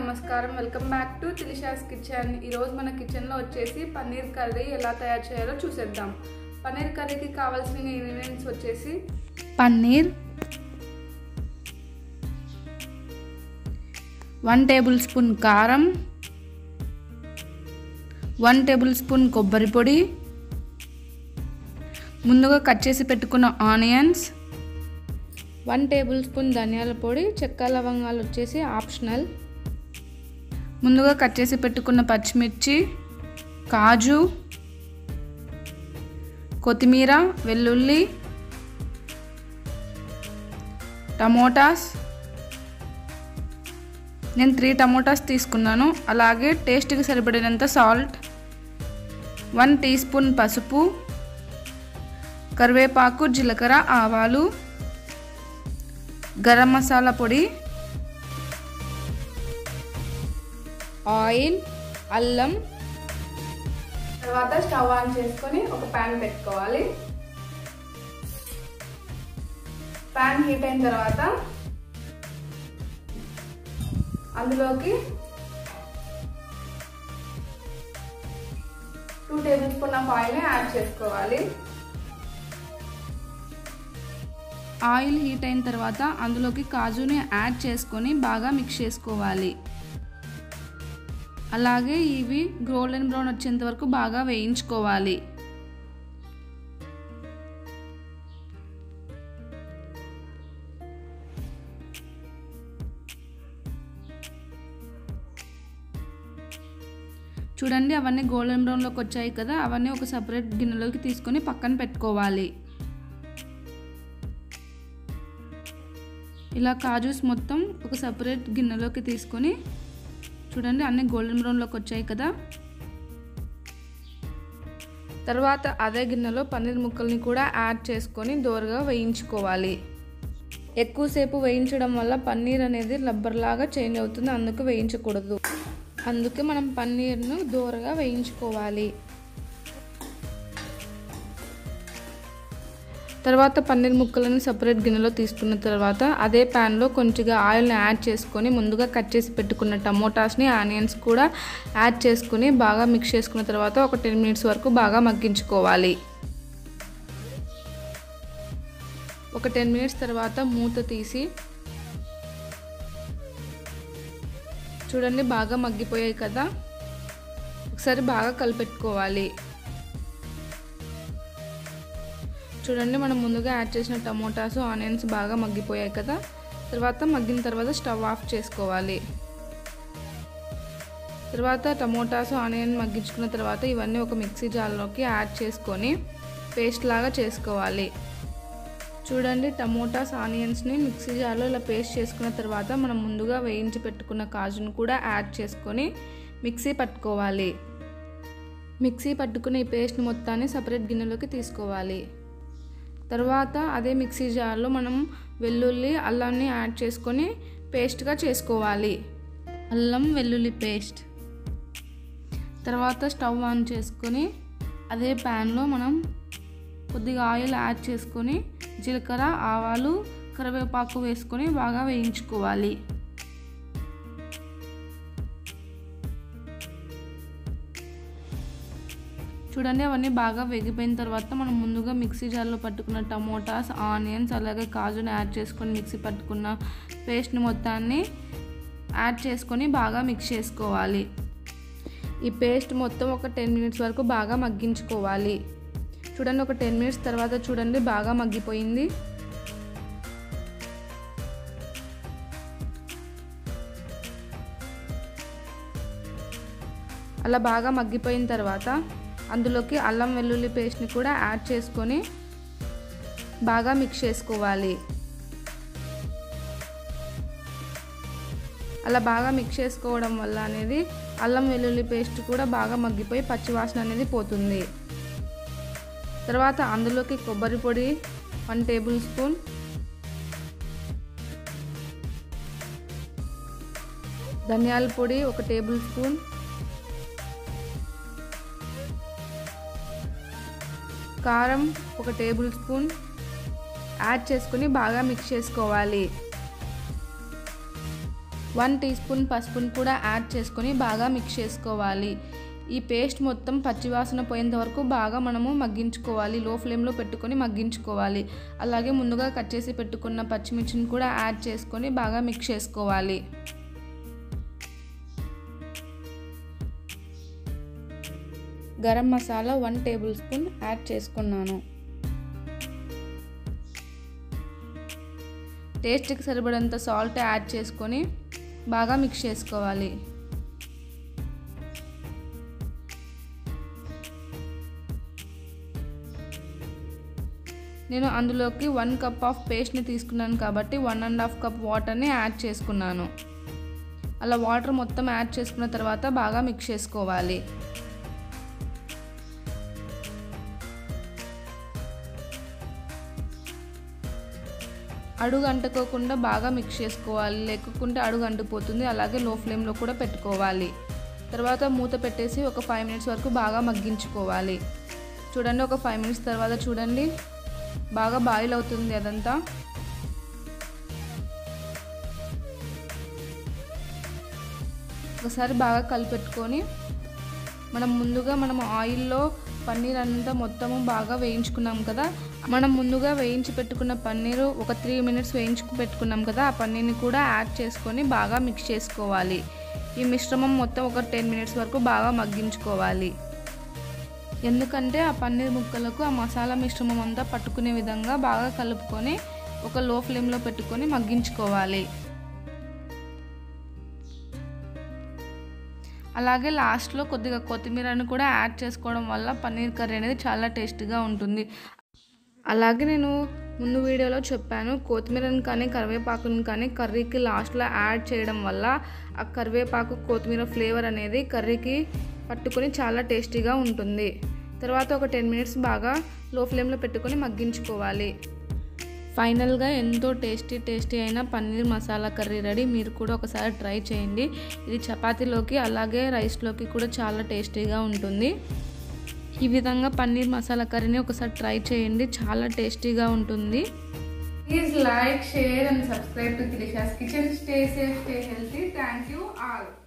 నమస్కారం welcome back to తిలిషాస్ kitchen ఈరోజు మన కిచెన్లో వచ్చేసి పన్నీర్ కర్రీ ఎలా తయారు చేయాలో చూసేద్దాం పన్నీర్ కర్రీకి కావాల్సిన ఇంగ్రీడియంట్స్ వచ్చేసి పన్నీర్ వన్ టేబుల్ స్పూన్ కారం వన్ టేబుల్ స్పూన్ కొబ్బరి పొడి ముందుగా కట్ చేసి పెట్టుకున్న ఆనియన్స్ వన్ టేబుల్ స్పూన్ ధనియాల పొడి చెక్క లవంగాలు వచ్చేసి ఆప్షనల్ ముందుగా కట్ చేసి పెట్టుకున్న పచ్చిమిర్చి కాజు కొత్తిమీర వెల్లుల్లి టమోటాస్ నేను త్రీ టమోటాస్ తీసుకున్నాను అలాగే టేస్ట్కి సరిపడినంత సాల్ట్ వన్ టీ స్పూన్ పసుపు కరివేపాకు జీలకర్ర ఆవాలు గరం మసాలా పొడి ఆయిల్ అల్లం తర్వాత స్టవ్ ఆన్ చేసుకొని ఒక ప్యాన్ పెట్టుకోవాలి ప్యాన్ హీట్ అయిన తర్వాత అందులోకి టూ టేబుల్ స్పూన్ ఆఫ్ ఆయిల్ని యాడ్ చేసుకోవాలి ఆయిల్ హీట్ అయిన తర్వాత అందులోకి కాజుని యాడ్ చేసుకొని బాగా మిక్స్ చేసుకోవాలి అలాగే ఇవి గోల్డెన్ బ్రౌన్ వచ్చేంత వరకు బాగా వేయించుకోవాలి చూడండి అవన్నీ గోల్డెన్ బ్రౌన్లోకి వచ్చాయి కదా అవన్నీ ఒక సపరేట్ గిన్నెలోకి తీసుకొని పక్కన పెట్టుకోవాలి ఇలా కాజూస్ మొత్తం ఒక సపరేట్ గిన్నెలోకి తీసుకొని చూడండి అన్ని గోల్డెన్ బ్రౌన్లోకి వచ్చాయి కదా తర్వాత అదే గిన్నెలో పన్నీర్ ముక్కల్ని కూడా యాడ్ చేసుకొని దోరగా వేయించుకోవాలి ఎక్కువసేపు వేయించడం వల్ల పన్నీర్ అనేది రబ్బర్లాగా చేంజ్ అవుతుంది అందుకు వేయించకూడదు అందుకే మనం పన్నీర్ను దోరగా వేయించుకోవాలి తర్వాత పన్నీర్ ముక్కలను సపరేట్ గిన్నెలో తీసుకున్న తర్వాత అదే ప్యాన్లో కొంచెంగా ఆయిల్ని యాడ్ చేసుకొని ముందుగా కట్ చేసి పెట్టుకున్న టమోటాస్ని ఆనియన్స్ కూడా యాడ్ చేసుకొని బాగా మిక్స్ చేసుకున్న తర్వాత ఒక టెన్ మినిట్స్ వరకు బాగా మగ్గించుకోవాలి ఒక టెన్ మినిట్స్ తర్వాత మూత తీసి చూడండి బాగా మగ్గిపోయాయి కదా ఒకసారి బాగా కలిపెట్టుకోవాలి చూడండి మనం ముందుగా యాడ్ చేసిన టమోటాస్ ఆనియన్స్ బాగా మగ్గిపోయాయి కదా తర్వాత మగ్గిన తర్వాత స్టవ్ ఆఫ్ చేసుకోవాలి తర్వాత టమోటాస్ ఆనియన్ మగ్గించుకున్న తర్వాత ఇవన్నీ ఒక మిక్సీ జార్లోకి యాడ్ చేసుకొని పేస్ట్ లాగా చేసుకోవాలి చూడండి టమోటాస్ ఆనియన్స్ని మిక్సీ జార్లో ఇలా పేస్ట్ చేసుకున్న తర్వాత మనం ముందుగా వేయించి పెట్టుకున్న కాజును కూడా యాడ్ చేసుకొని మిక్సీ పట్టుకోవాలి మిక్సీ పట్టుకున్న ఈ పేస్ట్ మొత్తాన్ని సపరేట్ గిన్నెలోకి తీసుకోవాలి తర్వాత అదే మిక్సీ జార్లో మనం వెల్లుల్లి అల్లాన్ని యాడ్ చేసుకొని పేస్ట్గా చేసుకోవాలి అల్లం వెల్లుల్లి పేస్ట్ తర్వాత స్టవ్ ఆన్ చేసుకొని అదే ప్యాన్లో మనం కొద్దిగా ఆయిల్ యాడ్ చేసుకొని జీలకర్ర ఆవాలు కరివేపాకు వేసుకొని బాగా వేయించుకోవాలి చూడండి అవన్నీ బాగా వేగిపోయిన తర్వాత మనం ముందుగా మిక్సీ జార్లో పట్టుకున్న టమోటాస్ ఆనియన్స్ అలాగే కాజుని యాడ్ చేసుకొని మిక్సీ పట్టుకున్న పేస్ట్ని మొత్తాన్ని యాడ్ చేసుకొని బాగా మిక్స్ చేసుకోవాలి ఈ పేస్ట్ మొత్తం ఒక టెన్ మినిట్స్ వరకు బాగా మగ్గించుకోవాలి చూడండి ఒక టెన్ మినిట్స్ తర్వాత చూడండి బాగా మగ్గిపోయింది అలా బాగా మగ్గిపోయిన తర్వాత అందులోకి అల్లం వెల్లుల్లి పేస్ట్ని కూడా యాడ్ చేసుకొని బాగా మిక్స్ చేసుకోవాలి అలా బాగా మిక్స్ చేసుకోవడం వల్ల అనేది అల్లం వెల్లుల్లి పేస్ట్ కూడా బాగా మగ్గిపోయి పచ్చివాసన అనేది పోతుంది తర్వాత అందులోకి కొబ్బరి పొడి వన్ టేబుల్ స్పూన్ ధనియాల పొడి ఒక టేబుల్ స్పూన్ కారం ఒక టేబుల్ స్పూన్ యాడ్ చేసుకుని బాగా మిక్స్ చేసుకోవాలి వన్ టీ స్పూన్ పసుపుని కూడా యాడ్ చేసుకొని బాగా మిక్స్ చేసుకోవాలి ఈ పేస్ట్ మొత్తం పచ్చివాసన పోయేంత వరకు బాగా మనము మగ్గించుకోవాలి లో ఫ్లేమ్లో పెట్టుకొని మగ్గించుకోవాలి అలాగే ముందుగా కట్ చేసి పెట్టుకున్న పచ్చిమిర్చిని కూడా యాడ్ చేసుకొని బాగా మిక్స్ చేసుకోవాలి garam masala one tablespoon add చేసుకున్నాను టేస్ట్కి సరిపడంత సాల్ట్ యాడ్ చేసుకొని బాగా మిక్స్ చేసుకోవాలి నేను అందులోకి వన్ కప్ ఆఫ్ పేస్ట్ని తీసుకున్నాను కాబట్టి వన్ అండ్ హాఫ్ కప్ వాటర్ని యాడ్ చేసుకున్నాను అలా వాటర్ మొత్తం యాడ్ చేసుకున్న తర్వాత బాగా మిక్స్ చేసుకోవాలి అడుగు అంటుకోకుండా బాగా మిక్స్ చేసుకోవాలి లేకుంటే అడుగు అంటుపోతుంది అలాగే లో ఫ్లేమ్లో కూడా పెట్టుకోవాలి తర్వాత మూత పెట్టేసి ఒక ఫైవ్ మినిట్స్ వరకు బాగా మగ్గించుకోవాలి చూడండి ఒక ఫైవ్ మినిట్స్ తర్వాత చూడండి బాగా బాయిల్ అవుతుంది అదంతా ఒకసారి బాగా కలిపెట్టుకొని మనం ముందుగా మనం ఆయిల్లో పన్నీర్ అంతా మొత్తము బాగా వేయించుకున్నాం కదా మనం ముందుగా వేయించి పెట్టుకున్న పన్నీరు ఒక త్రీ మినిట్స్ వేయించుకు పెట్టుకున్నాం కదా ఆ పన్నీర్ని కూడా యాడ్ చేసుకొని బాగా మిక్స్ చేసుకోవాలి ఈ మిశ్రమం మొత్తం ఒక టెన్ మినిట్స్ వరకు బాగా మగ్గించుకోవాలి ఎందుకంటే ఆ పన్నీర్ ముక్కలకు ఆ మసాలా మిశ్రమం అంతా పట్టుకునే విధంగా బాగా కలుపుకొని ఒక లో ఫ్లేమ్లో పెట్టుకొని మగ్గించుకోవాలి అలాగే లాస్ట్లో కొద్దిగా కొత్తిమీరను కూడా యాడ్ చేసుకోవడం వల్ల పన్నీర్ కర్రీ అనేది చాలా టేస్టీగా ఉంటుంది అలాగే నేను ముందు వీడియోలో చెప్పాను కొత్తిమీరని కానీ కరివేపాకుని కానీ కర్రీకి లాస్ట్లో యాడ్ చేయడం వల్ల ఆ కరివేపాకు కొత్తిమీర ఫ్లేవర్ అనేది కర్రీకి పట్టుకొని చాలా టేస్టీగా ఉంటుంది తర్వాత ఒక టెన్ మినిట్స్ బాగా లో ఫ్లేమ్లో పెట్టుకొని మగ్గించుకోవాలి ఫైనల్గా ఎంతో టేస్టీ టేస్టీ అయిన పన్నీర్ మసాలా కర్రీ రెడీ మీరు కూడా ఒకసారి ట్రై చేయండి ఇది చపాతీలోకి అలాగే రైస్లోకి కూడా చాలా టేస్టీగా ఉంటుంది ఈ విధంగా పన్నీర్ మసాలా కర్రీని ఒకసారి ట్రై చేయండి చాలా టేస్టీగా ఉంటుంది Please like, share and subscribe to Kilisha's Kitchen. Stay safe, stay healthy. Thank you all.